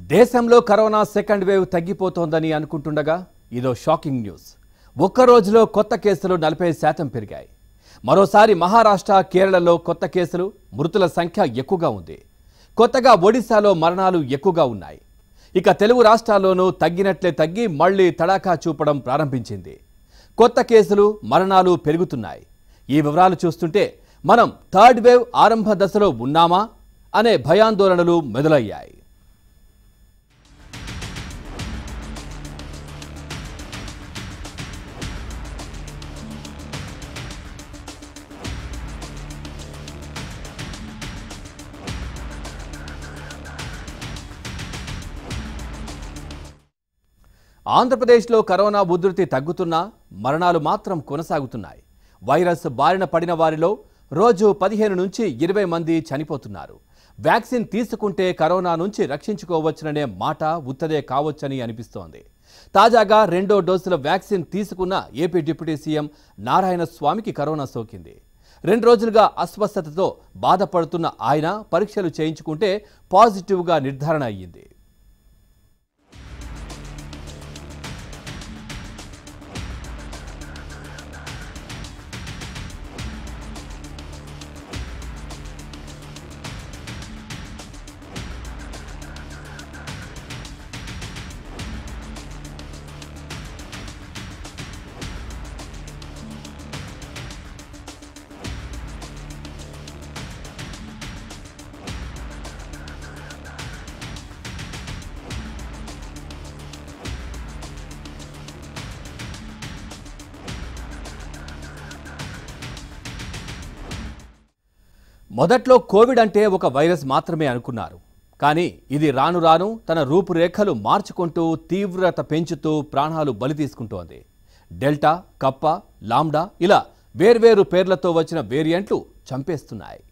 దేశంలో corona second wave తగ్గిపోతోందని అనుకుంటుండగా ఇదో షాకింగ్ న్యూస్ ఒక్క రోజులో కొత్త కేసులు నలభై శాతం పెరిగాయి మరోసారి మహారాష్ట్ర కేరళలో కొత్త కేసులు మృతుల సంఖ్య ఎక్కువగా ఉంది కొత్తగా ఒడిశాలో మరణాలు ఎక్కువగా ఉన్నాయి ఇక తెలుగు రాష్ట్రాల్లోనూ తగ్గినట్లే తగ్గి మళ్లీ తడాకా చూపడం ప్రారంభించింది కొత్త కేసులు మరణాలు పెరుగుతున్నాయి ఈ వివరాలు చూస్తుంటే మనం థర్డ్ వేవ్ ఆరంభ దశలో ఉన్నామా అనే భయాందోళనలు మొదలయ్యాయి ఆంధ్రప్రదేశ్లో కరోనా ఉధృతి తగ్గుతున్నా మరణాలు మాత్రం కొనసాగుతున్నాయి వైరస్ బారిన పడిన వారిలో రోజు పదిహేను నుంచి ఇరవై మంది చనిపోతున్నారు వ్యాక్సిన్ తీసుకుంటే కరోనా నుంచి రక్షించుకోవచ్చుననే మాట ఉత్తదే కావచ్చని అనిపిస్తోంది తాజాగా రెండో డోసుల వ్యాక్సిన్ తీసుకున్న ఏపీ డిప్యూటీ సీఎం నారాయణ స్వామికి కరోనా సోకింది రెండు రోజులుగా అస్వస్థతతో బాధపడుతున్న ఆయన పరీక్షలు చేయించుకుంటే పాజిటివ్గా నిర్ధారణ అయ్యింది మొదట్లో కోవిడ్ అంటే ఒక వైరస్ మాత్రమే అనుకున్నారు కానీ ఇది రాను రాను తన రూపురేఖలు మార్చుకుంటూ తీవ్రత పెంచుతూ ప్రాణాలు బలి తీసుకుంటోంది డెల్టా కప్ప లాంబ్డా ఇలా వేర్వేరు పేర్లతో వచ్చిన వేరియంట్లు చంపేస్తున్నాయి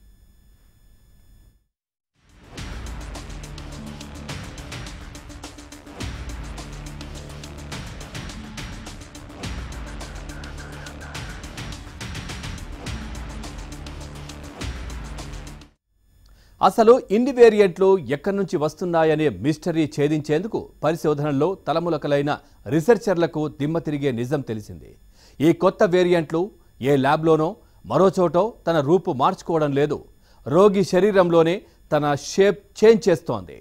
అసలు ఇన్ని వేరియంట్లు ఎక్కడి నుంచి వస్తున్నాయనే మిస్టరీ ఛేదించేందుకు పరిశోధనల్లో తలములకలైన రీసెర్చర్లకు దిమ్మ తిరిగే నిజం తెలిసింది ఈ కొత్త వేరియంట్లు ఏ ల్యాబ్లోనో మరోచోటో తన రూపు మార్చుకోవడం లేదు రోగి శరీరంలోనే తన షేప్ చేంజ్ చేస్తోంది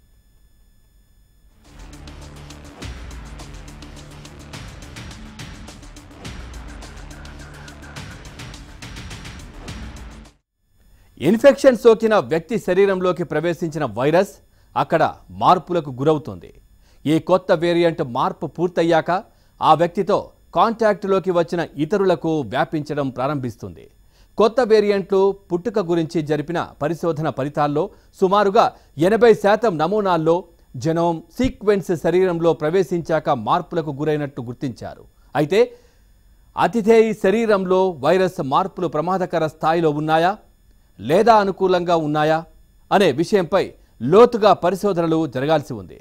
ఇన్ఫెక్షన్ సోకిన వ్యక్తి శరీరంలోకి ప్రవేశించిన వైరస్ అక్కడ మార్పులకు గురవుతుంది ఈ కొత్త వేరియంట్ మార్పు పూర్తయ్యాక ఆ వ్యక్తితో కాంటాక్ట్లోకి వచ్చిన ఇతరులకు వ్యాపించడం ప్రారంభిస్తుంది కొత్త వేరియంట్లు పుట్టుక గురించి జరిపిన పరిశోధన ఫలితాల్లో సుమారుగా ఎనభై శాతం నమూనాల్లో జెనోమ్ సీక్వెన్స్ శరీరంలో ప్రవేశించాక మార్పులకు గురైనట్టు గుర్తించారు అయితే అతిథేయి శరీరంలో వైరస్ మార్పులు ప్రమాదకర స్థాయిలో ఉన్నాయా లేదా అనుకూలంగా ఉన్నాయా అనే విషయంపై లోతుగా పరిశోధనలు జరగాల్సి ఉంది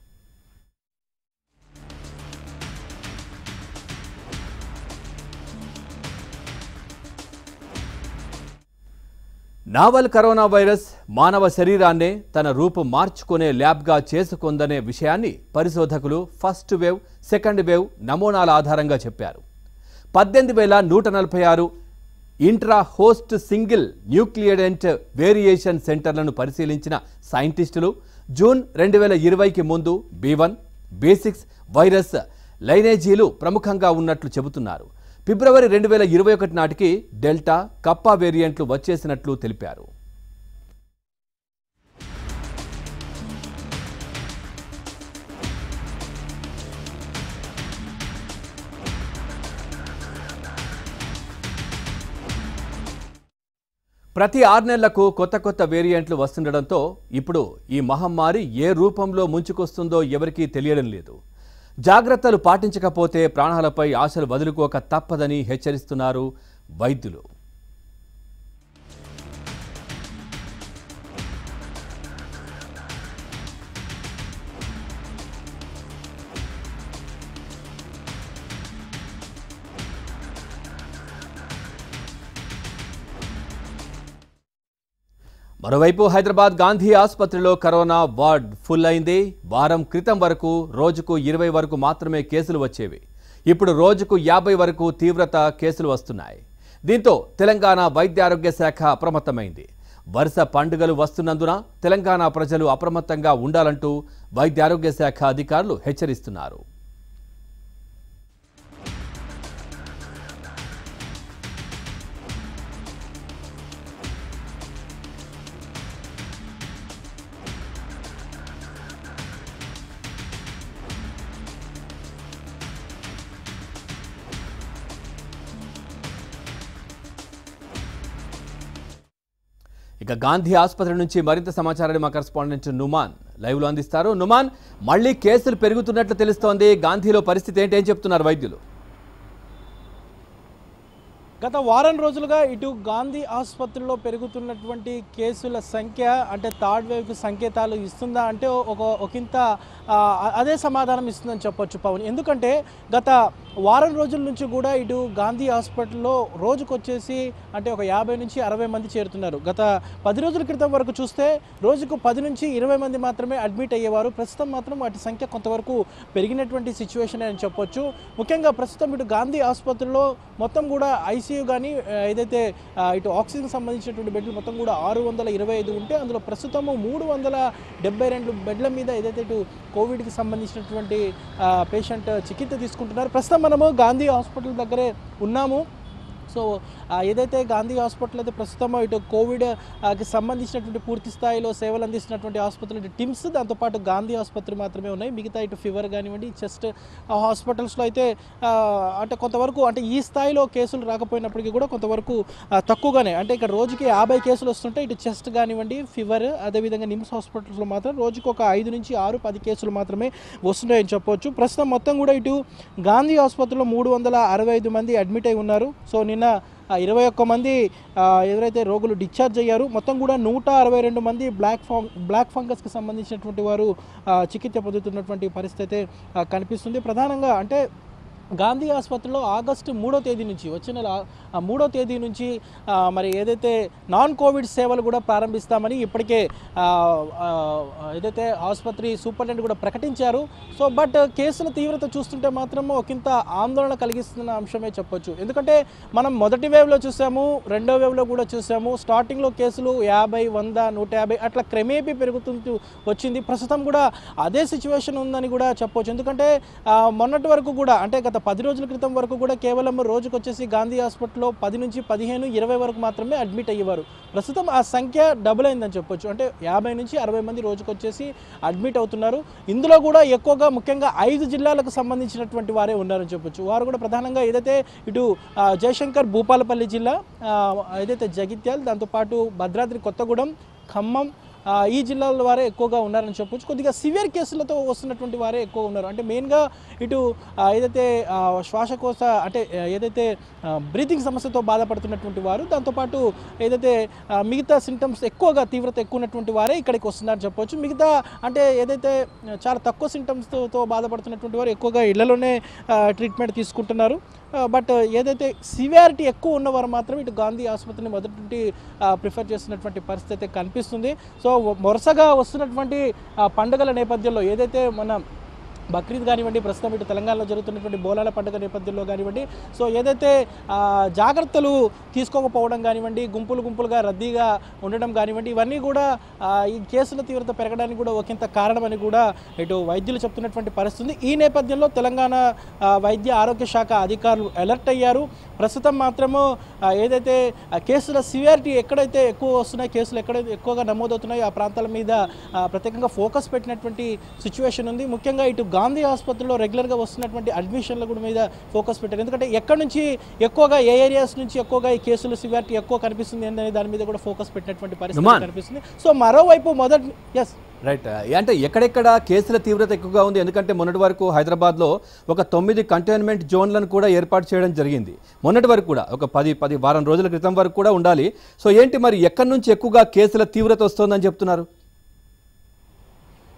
నావల్ కరోనా వైరస్ మానవ శరీరాన్నే తన రూపు మార్చుకునే ల్యాబ్గా చేసుకుందనే విషయాన్ని పరిశోధకులు ఫస్ట్ వేవ్ సెకండ్ వేవ్ నమూనాల ఆధారంగా చెప్పారు పద్దెనిమిది వేల నూట నలభై ఆరు intra host single nucleotide variation సెంటర్లను పరిశీలించిన సైంటిస్టులు జూన్ రెండు వేల ఇరవైకి ముందు B one B six virus లైనేజీలు ప్రముఖంగా ఉన్నట్లు చెబుతున్నారు ఫిబ్రవరి రెండు వేల ఇరవై ఒకటి నాటికి డెల్టా కప్పా వేరియంట్లు వచ్చేసినట్లు తెలిపారు ప్రతి ఆరు నెలలకు కొత్త కొత్త వేరియంట్లు వస్తుండడంతో ఇప్పుడు ఈ మహమ్మారి ఏ రూపంలో ముంచుకొస్తుందో ఎవరికీ తెలియడం లేదు జాగ్రత్తలు పాటించకపోతే ప్రాణాలపై ఆశలు వదులుకోక తప్పదని హెచ్చరిస్తున్నారు వైద్యులు మరోవైపు హైదరాబాద్ గాంధీ ఆసుపత్రిలో కరోనా వార్డ్ ఫుల్ అయింది వారం క్రితం వరకు రోజుకు ఇరవై వరకు మాత్రమే కేసులు వచ్చేవి ఇప్పుడు రోజుకు యాభై వరకు తీవ్రత కేసులు వస్తున్నాయి దీంతో తెలంగాణ వైద్య ఆరోగ్య శాఖ అప్రమత్తమైంది వరుస పండుగలు వస్తున్నందున తెలంగాణ ప్రజలు అప్రమత్తంగా ఉండాలంటూ వైద్య ఆరోగ్య శాఖ అధికారులు హెచ్చరిస్తున్నారు ఇక గాంధీ ఆసుపత్రి నుంచి మరింత సమాచారాన్ని మా కరెస్పాండెంట్ నుమాన్ లైవ్ లో అందిస్తారు నుమాన్ మళ్ళీ కేసులు పెరుగుతున్నట్లు తెలుస్తోంది గాంధీలో పరిస్థితి ఏంటి ఏం చెప్తున్నారు వైద్యులు గత వారం రోజులుగా ఇటు గాంధీ ఆసుపత్రిలో పెరుగుతున్నటువంటి కేసుల సంఖ్య అంటే థర్డ్ వేవ్కి సంకేతాలు ఇస్తుందా అంటే ఒక ఒకంత ఆ, అదే సమాధానం ఇస్తుందని చెప్పొచ్చు పవన్ ఎందుకంటే గత వారం రోజుల నుంచి కూడా ఇటు గాంధీ హాస్పిటల్లో రోజుకు వచ్చేసి అంటే ఒక యాభై నుంచి అరవై మంది చేరుతున్నారు గత పది రోజుల క్రితం వరకు చూస్తే రోజుకు పది నుంచి ఇరవై మంది మాత్రమే అడ్మిట్ అయ్యేవారు ప్రస్తుతం మాత్రం వాటి సంఖ్య కొంతవరకు పెరిగినటువంటి సిచ్యువేషన్ అని చెప్పొచ్చు ముఖ్యంగా ప్రస్తుతం ఇటు గాంధీ ఆసుపత్రిలో మొత్తం కూడా ఐసీయూ కానీ ఏదైతే ఆ, ఇటు ఆక్సిజన్ సంబంధించినటువంటి బెడ్లు మొత్తం కూడా ఆరు వందల ఇరవై ఐదు ఉంటే అందులో ప్రస్తుతము మూడు వందల డెబ్బై రెండు బెడ్ల మీద ఏదైతే ఇటు కోవిడ్కి సంబంధించినటువంటి పేషెంట్ చికిత్స తీసుకుంటున్నారు ప్రస్తుతం మనము గాంధీ హాస్పిటల్ దగ్గరే ఉన్నాము సో ఆ, ఏదైతే గాంధీ హాస్పిటల్ అయితే ప్రస్తుతం ఇటు కోవిడ్ ఆ, కి సంబంధించినటువంటి పూర్తి స్థాయిలో సేవలు అందిస్తున్నటువంటి ఆసుపత్రులు ఇటు టిమ్స్ దాంతోపాటు గాంధీ ఆసుపత్రి మాత్రమే ఉన్నాయి మిగతా ఇటు ఫీవర్ కానివ్వండి చెస్ట్ హాస్పిటల్స్లో అయితే ఆ, అంటే కొంతవరకు అంటే ఈ స్థాయిలో కేసులు రాకపోయినప్పటికీ కూడా కొంతవరకు ఆ, తక్కువగానే అంటే ఇక్కడ రోజుకి యాభై కేసులు వస్తుంటే ఇటు చెస్ట్ కానివ్వండి ఫీవర్ అదేవిధంగా నిమ్స్ హాస్పిటల్స్లో మాత్రం రోజుకు ఒక ఐదు నుంచి ఆరు పది కేసులు మాత్రమే వస్తున్నాయని చెప్పొచ్చు ప్రస్తుతం మొత్తం కూడా ఇటు గాంధీ ఆసుపత్రిలో మూడు వందల అరవై ఐదు మంది అడ్మిట్ అయి ఉన్నారు సో నిన్న ఆ, ఇరవై ఒక్క మంది ఆ, ఎవరైతే రోగులు డిశ్చార్జ్ అయ్యారు మొత్తం కూడా నూట అరవై రెండు మంది బ్లాక్ ఫాంగ్ బ్లాక్ ఫంగస్కి సంబంధించినటువంటి వారు ఆ, చికిత్స పొందుతున్నటువంటి పరిస్థితి అయితే ఆ, కనిపిస్తుంది ప్రధానంగా అంటే గాంధీ ఆసుపత్రిలో ఆగస్టు మూడో తేదీ నుంచి వచ్చే నెల ఆ మూడో తేదీ నుంచి ఆ, మరి ఏదైతే నాన్ కోవిడ్ సేవలు కూడా ప్రారంభిస్తామని ఇప్పటికే ఆ, ఆ, ఏదైతే ఆసుపత్రి సూపరింటెండెంట్ కూడా ప్రకటించారు సో బట్ కేసుల తీవ్రత చూస్తుంటే మాత్రం ఒకంత ఆందోళన కలిగిస్తున్న అంశమే చెప్పొచ్చు ఎందుకంటే మనం మొదటి వేవ్లో చూసాము రెండో వేవ్లో కూడా చూసాము స్టార్టింగ్లో కేసులు యాభై వంద నూట యాభై అట్లా క్రమేపీ పెరుగుతుంటూ వచ్చింది ప్రస్తుతం కూడా అదే సిచ్యువేషన్ ఉందని కూడా చెప్పొచ్చు ఎందుకంటే ఆ, మొన్నటి వరకు కూడా అంటే గత పది రోజుల క్రితం వరకు కూడా కేవలం రోజుకు వచ్చేసి గాంధీ హాస్పిటల్లో పది నుంచి పదిహేను ఇరవై వరకు మాత్రమే అడ్మిట్ అయ్యేవారు ప్రస్తుతం ఆ సంఖ్య డబుల్ అయిందని చెప్పొచ్చు అంటే యాభై నుంచి అరవై మంది రోజుకు వచ్చేసి అడ్మిట్ అవుతున్నారు ఇందులో కూడా ఎక్కువగా ముఖ్యంగా ఐదు జిల్లాలకు సంబంధించినటువంటి వారే ఉన్నారని చెప్పొచ్చు వారు కూడా ప్రధానంగా ఏదైతే ఇటు ఆ, జయశంకర్ భూపాలపల్లి జిల్లా ఆ, ఏదైతే జగిత్యాల్ దాంతోపాటు భద్రాద్రి కొత్తగూడెం ఖమ్మం ఆ, ఈ జిల్లాల వారే ఎక్కువగా ఉన్నారని చెప్పొచ్చు కొద్దిగా సివియర్ కేసులతో వస్తున్నటువంటి వారే ఎక్కువ ఉన్నారు అంటే మెయిన్గా ఇటు ఆ, ఏదైతే ఆ, శ్వాసకోశ అంటే ఆ, ఏదైతే బ్రీతింగ్ సమస్యతో బాధపడుతున్నటువంటి వారు దాంతోపాటు ఏదైతే ఆ, మిగతా సింటమ్స్ ఎక్కువగా తీవ్రత ఎక్కువ ఉన్నటువంటి వారే ఇక్కడికి వస్తున్నారని చెప్పొచ్చు మిగతా అంటే ఏదైతే ఆ, చాలా తక్కువ సింటమ్స్తో బాధపడుతున్నటువంటి వారు ఎక్కువగా ఇళ్లలోనే ట్రీట్మెంట్ తీసుకుంటున్నారు బట్ ఏదైతే సివియారిటీ ఎక్కువ ఉన్నవారు మాత్రం ఇటు గాంధీ ఆసుపత్రిని మొదటి నుండి ప్రిఫర్ చేస్తున్నటువంటి పరిస్థితి అయితే కనిపిస్తుంది సో వరుసగా వస్తున్నటువంటి ఆ, పండుగల నేపథ్యంలో ఏదైతే మన బక్రీద్ కానివ్వండి ప్రస్తుతం ఇటు తెలంగాణలో జరుగుతున్నటువంటి బోనాల పండుగ నేపథ్యంలో కానివ్వండి సో ఏదైతే ఆ, జాగ్రత్తలు తీసుకోకపోవడం కానివ్వండి గుంపులు గుంపులుగా రద్దీగా ఉండడం కానివ్వండి ఇవన్నీ కూడా ఆ, ఈ కేసుల తీవ్రత పెరగడానికి కూడా ఒకంత కారణమని కూడా ఇటు వైద్యులు చెప్తున్నటువంటి పరిస్థితి ఉంది. ఈ నేపథ్యంలో తెలంగాణ ఆ, వైద్య ఆరోగ్య శాఖ అధికారులు అలర్ట్ అయ్యారు ప్రస్తుతం మాత్రము ఆ, ఏదైతే ఆ, కేసుల సివియారిటీ ఎక్కడైతే ఎక్కువ వస్తున్నాయి కేసులు ఎక్కడైతే ఎక్కువగా నమోదవుతున్నాయో ఆ ప్రాంతాల మీద ఆ, ప్రత్యేకంగా ఫోకస్ పెట్టినటువంటి సిచ్యువేషన్ ఉంది ముఖ్యంగా ఇటు గాంధీ ఆసుపత్రిలో రెగ్యులర్గా వస్తున్నటువంటి అడ్మిషన్ల కూడా మీద ఫోకస్ పెట్టారు ఎందుకంటే ఎక్కడి నుంచి ఎక్కువగా ఏ ఏరియాస్ నుంచి ఎక్కువగా ఈ కేసుల సివియారిటీ ఎక్కువ కనిపిస్తుంది అనే దాని మీద కూడా ఫోకస్ పెట్టినటువంటి పరిస్థితి నుమాన్. కనిపిస్తుంది సో మరోవైపు మొదటి ఎస్ రైట్ అంటే ఎక్కడెక్కడ కేసుల తీవ్రత ఎక్కువగా ఉంది ఎందుకంటే మొన్నటి వరకు హైదరాబాద్లో ఒక తొమ్మిది కంటైన్మెంట్ జోన్లను కూడా ఏర్పాటు చేయడం జరిగింది మొన్నటి వరకు కూడా ఒక పది పది వారం రోజుల క్రితం వరకు కూడా ఉండాలి సో ఏంటి మరి ఎక్కడి నుంచి ఎక్కువగా కేసుల తీవ్రత వస్తుందని చెప్తున్నారు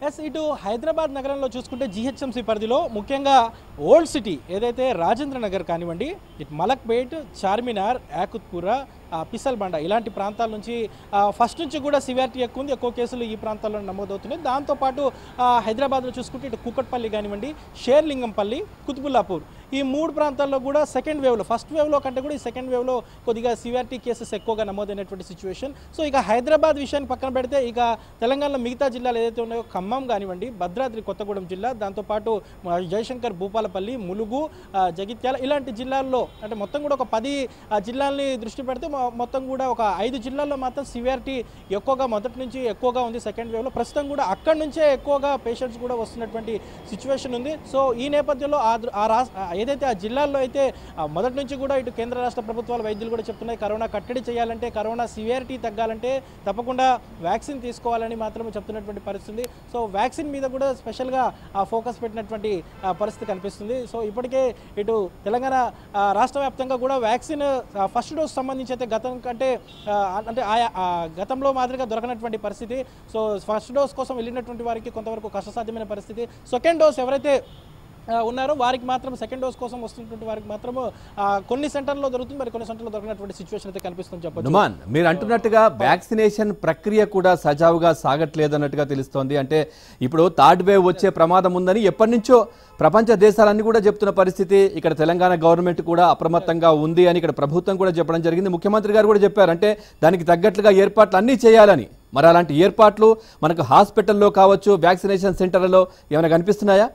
ఎస్ ఇటు హైదరాబాద్ నగరంలో చూసుకుంటే జిహెచ్ఎంసీ పరిధిలో ముఖ్యంగా ఓల్డ్ సిటీ ఏదైతే రాజేంద్ర నగర్ కానివ్వండి ఇటు మలక్పేట్ చార్మినార్ యాకుత్పుర ఆ, పిసల్బండ ఇలాంటి ప్రాంతాల నుంచి ఆ, ఫస్ట్ నుంచి కూడా సివియారిటీ ఎక్కువ ఉంది ఎక్కువ కేసులు ఈ ప్రాంతాల్లో నమోదవుతున్నాయి దాంతోపాటు ఆ, హైదరాబాద్లో చూసుకుంటే ఇటు కూకట్పల్లి కానివ్వండి షేర్లింగంపల్లి కుతుబుల్లాపూర్ ఈ మూడు ప్రాంతాల్లో కూడా సెకండ్ వేవ్లో ఫస్ట్ వేవ్లో కంటే కూడా ఈ సెకండ్ వేవ్లో కొద్దిగా సివియారిటీ కేసెస్ ఎక్కువగా నమోదైనటువంటి సిచ్యువేషన్ సో ఇక హైదరాబాద్ విషయాన్ని పక్కన పెడితే ఇక తెలంగాణలో మిగతా జిల్లాలు ఏదైతే ఉన్నాయో ఖమ్మం కానివ్వండి భద్రాద్రి కొత్తగూడెం జిల్లా దాంతోపాటు మ- జయశంకర్ భూపాలపల్లి ములుగు ఆ, జగిత్యాల ఇలాంటి జిల్లాల్లో అంటే మొత్తం కూడా ఒక పది ఆ, జిల్లాల్ని దృష్టి పెడితే మొ- మొత్తం కూడా ఒక ఐదు జిల్లాల్లో మాత్రం సివియారిటీ ఎక్కువగా మొదటి నుంచి ఎక్కువగా ఉంది సెకండ్ వేవ్లో ప్రస్తుతం కూడా అక్కడి నుంచే ఎక్కువగా పేషెంట్స్ కూడా వస్తున్నటువంటి సిచ్యువేషన్ ఉంది సో ఈ నేపథ్యంలో ఆ దృ- ఆ రాష్ట్ర ఆ ఏదైతే ఆ జిల్లాల్లో అయితే ఆ మొదటి నుంచి కూడా ఇటు కేంద్ర రాష్ట్ర ప్రభుత్వాల వైద్యులు కూడా చెప్తున్నాయి కరోనా కట్టడి చేయాలంటే కరోనా సివియారిటీ తగ్గాలంటే తప్పకుండా వ్యాక్సిన్ తీసుకోవాలని మాత్రమే చెప్తున్నటువంటి పరిస్థితి సో వ్యాక్సిన్ మీద కూడా స్పెషల్గా ఆ ఫోకస్ పెట్టినటువంటి ఆ, పరిస్థితి కనిపిస్తుంది సో ఇప్పటికే ఇటు తెలంగాణ ఆ, రాష్ట్ర వ్యాప్తంగా కూడా వ్యాక్సిన్ ఆ, ఫస్ట్ డోస్ సంబంధించి అయితే గతం కంటే ఆ, అంటే ఆయా ఆ, గతంలో మాదిరిగా దొరకనటువంటి పరిస్థితి సో ఫస్ట్ డోస్ కోసం వెళ్ళినటువంటి వారికి కొంతవరకు కష్టసాధ్యమైన పరిస్థితి సెకండ్ డోస్ ఎవరైతే ఆ, ఉన్నారో వారికి మాత్రం సెకండ్ డోస్ కోసం వస్తున్నటువంటి వారికి మాత్రము ఆ, కొన్ని సెంటర్లో దొరుకుతుంది మరి కొన్ని సెంటర్లో దొరికినటువంటి సిచ్యువేషన్ అయితే కనిపిస్తుంది చెప్పొచ్చు నుమాన్ మీరు అంటున్నట్టుగా వ్యాక్సినేషన్ ప్రక్రియ కూడా సజావుగా సాగట్లేదు అన్నట్టుగా తెలుస్తోంది అంటే ఇప్పుడు థర్డ్ వేవ్ వచ్చే ప్రమాదం ఉందని ఎప్పటి నుంచో ప్రపంచ దేశాలన్నీ కూడా చెప్తున్న పరిస్థితి ఇక్కడ తెలంగాణ గవర్నమెంట్ కూడా అప్రమత్తంగా ఉంది అని ఇక్కడ ప్రభుత్వం కూడా చెప్పడం జరిగింది ముఖ్యమంత్రి గారు కూడా చెప్పారు అంటే దానికి తగ్గట్లుగా ఏర్పాట్లు అన్నీ చేయాలని మరి అలాంటి ఏర్పాట్లు మనకు హాస్పిటల్లో కావచ్చు వ్యాక్సినేషన్ సెంటర్లలో ఏమైనా కనిపిస్తున్నాయా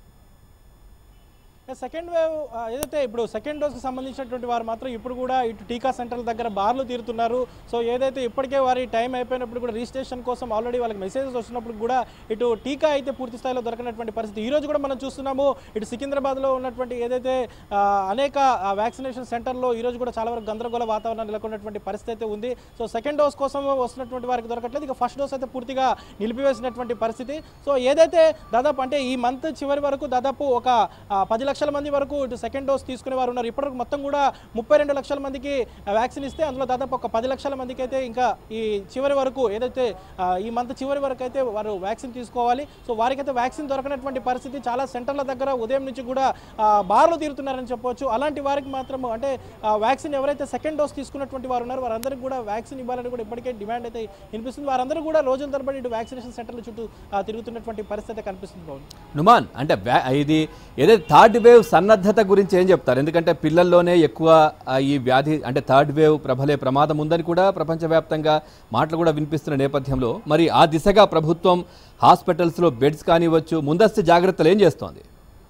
సెకండ్ వేవ్ ఆ, ఏదైతే ఇప్పుడు సెకండ్ డోస్కి సంబంధించినటువంటి వారు మాత్రం ఇప్పుడు కూడా ఇటు టీకా సెంటర్ల దగ్గర బార్లు తీరుతున్నారు సో ఏదైతే ఇప్పటికే వారి టైం అయిపోయినప్పుడు కూడా రిజిస్ట్రేషన్ కోసం ఆల్రెడీ వాళ్ళకి మెసేజెస్ వస్తున్నప్పుడు కూడా ఇటు టీకా అయితే పూర్తి స్థాయిలో దొరకనటువంటి పరిస్థితి ఈ రోజు కూడా మనం చూస్తున్నాము ఇటు సికింద్రాబాద్లో ఉన్నటువంటి ఏదైతే ఆ, అనేక వ్యాక్సినేషన్ సెంటర్లో ఈ రోజు కూడా చాలా వరకు గందరగోళ వాతావరణం నెలకొన్నటువంటి పరిస్థితి అయితే ఉంది సో సెకండ్ డోస్ కోసం వస్తున్నటువంటి వారికి దొరకట్లేదు ఇక ఫస్ట్ డోస్ అయితే పూర్తిగా నిలిపివేసినటువంటి పరిస్థితి సో ఏదైతే దాదాపు అంటే ఈ మంత్ చివరి వరకు దాదాపు ఒక ఆ, పది లక్షల మంది వరకు ఇటు సెకండ్ డోస్ తీసుకునే వారు ఉన్నారు ఇప్పటివరకు మొత్తం కూడా ముప్పై రెండు లక్షల మందికి వ్యాక్సిన్ ఇస్తే అందులో దాదాపు ఒక పది లక్షల మందికి అయితే ఇంకా ఈ చివరి వరకు ఏదైతే ఆ, ఈ మంత్ చివరి వరకు అయితే వారు వ్యాక్సిన్ తీసుకోవాలి సో వారికైతే వ్యాక్సిన్ దొరకనటువంటి పరిస్థితి చాలా సెంటర్ల దగ్గర ఉదయం నుంచి కూడా ఆ, బార్లు తీరుతున్నారని చెప్పవచ్చు అలాంటి వారికి మాత్రం అంటే ఆ, వ్యాక్సిన్ ఎవరైతే సెకండ్ డోస్ తీసుకున్నటువంటి వారు ఉన్నారో వారందరికీ కూడా వ్యాక్సిన్ ఇవ్వాలని కూడా ఇప్పటికే డిమాండ్ అయితే వినిపిస్తుంది వారందరూ కూడా రోజుల తరబడి ఇటు వ్యాక్సినేషన్ సెంటర్ల చుట్టూ ఆ, తిరుగుతున్నటువంటి పరిస్థితి అయితే కనిపిస్తుంది పవన్ నుమాన్ అంటే వ్యా- ఇది ఏదైతే థర్డ్ వేవ్ సన్నద్ధత గురించి ఏం చెప్తారు ఎందుకంటే పిల్లల్లోనే ఎక్కువ ఆ, ఈ వ్యాధి అంటే థర్డ్ వేవ్ ప్రబలే ప్రమాదం ఉందని కూడా ప్రపంచవ్యాప్తంగా మాటలు కూడా వినిపిస్తున్న నేపథ్యంలో మరి ఆ దిశగా ప్రభుత్వం హాస్పిటల్స్లో బెడ్స్ కానివ్వచ్చు ముందస్తు జాగ్రత్తలు ఏం చేస్తోంది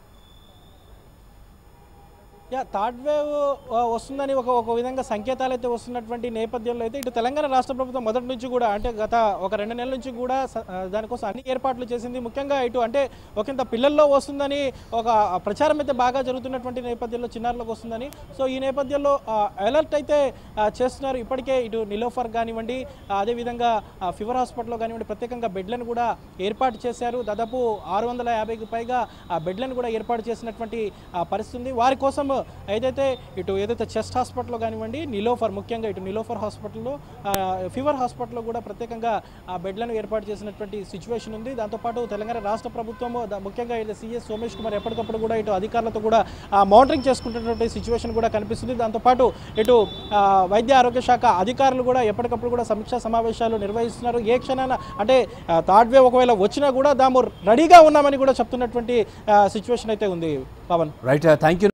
యా థర్డ్ వేవ్ ఆ, వస్తుందని ఒక ఒక విధంగా సంకేతాలు అయితే వస్తున్నటువంటి నేపథ్యంలో అయితే ఇటు తెలంగాణ రాష్ట్ర ప్రభుత్వం మొదటి నుంచి కూడా అంటే గత ఒక రెండు నెలల నుంచి కూడా స- ఆ, దానికోసం అన్ని ఏర్పాట్లు చేసింది ముఖ్యంగా ఇటు అంటే ఒకంత పిల్లల్లో వస్తుందని ఒక ప్రచారం అయితే బాగా జరుగుతున్నటువంటి నేపథ్యంలో చిన్నారులకు వస్తుందని సో ఈ నేపథ్యంలో అలర్ట్ అయితే ఆ, చేస్తున్నారు ఇప్పటికే ఇటు నిలోఫర్ కానివ్వండి ఆ, అదేవిధంగా ఆ, ఫీవర్ హాస్పిటల్లో కానివ్వండి ప్రత్యేకంగా బెడ్లను కూడా ఏర్పాటు చేశారు దాదాపు ఆరు వందల యాభైకి పైగా ఆ బెడ్లను కూడా ఏర్పాటు చేసినటువంటి ఆ, పరిస్థితి ఉంది వారి కోసం ఏదైతే ఇటు ఏదైతే చెస్ట్ హాస్పిటల్లో కానివ్వండి నిలోఫర్ ముఖ్యంగా ఇటు నిలోఫర్ హాస్పిటల్లో ఆ, ఫీవర్ హాస్పిటల్లో కూడా ప్రత్యేకంగా ఆ బెడ్లను ఏర్పాటు చేసినటువంటి సిచ్యువేషన్ ఉంది దాంతోపాటు తెలంగాణ రాష్ట్ర ప్రభుత్వం ముఖ్యంగా ఇది సీఎస్ సోమేష్ కుమార్ ఎప్పటికప్పుడు కూడా ఇటు అధికారులతో కూడా ఆ, మానిటరింగ్ చేసుకుంటున్నటువంటి సిచ్యువేషన్ కూడా కనిపిస్తుంది దాంతోపాటు ఇటు ఆ, వైద్య ఆరోగ్య శాఖ అధికారులు కూడా ఎప్పటికప్పుడు కూడా సమీక్షా సమావేశాలు నిర్వహిస్తున్నారు ఏ క్షణాన అంటే థర్డ్ వేవ్ ఒకవేళ వచ్చినా కూడా దాము రెడీగా ఉన్నామని కూడా చెప్తున్నటువంటి సిచ్యువేషన్ అయితే ఉంది పవన్ రైట్ థ్యాంక్ యూ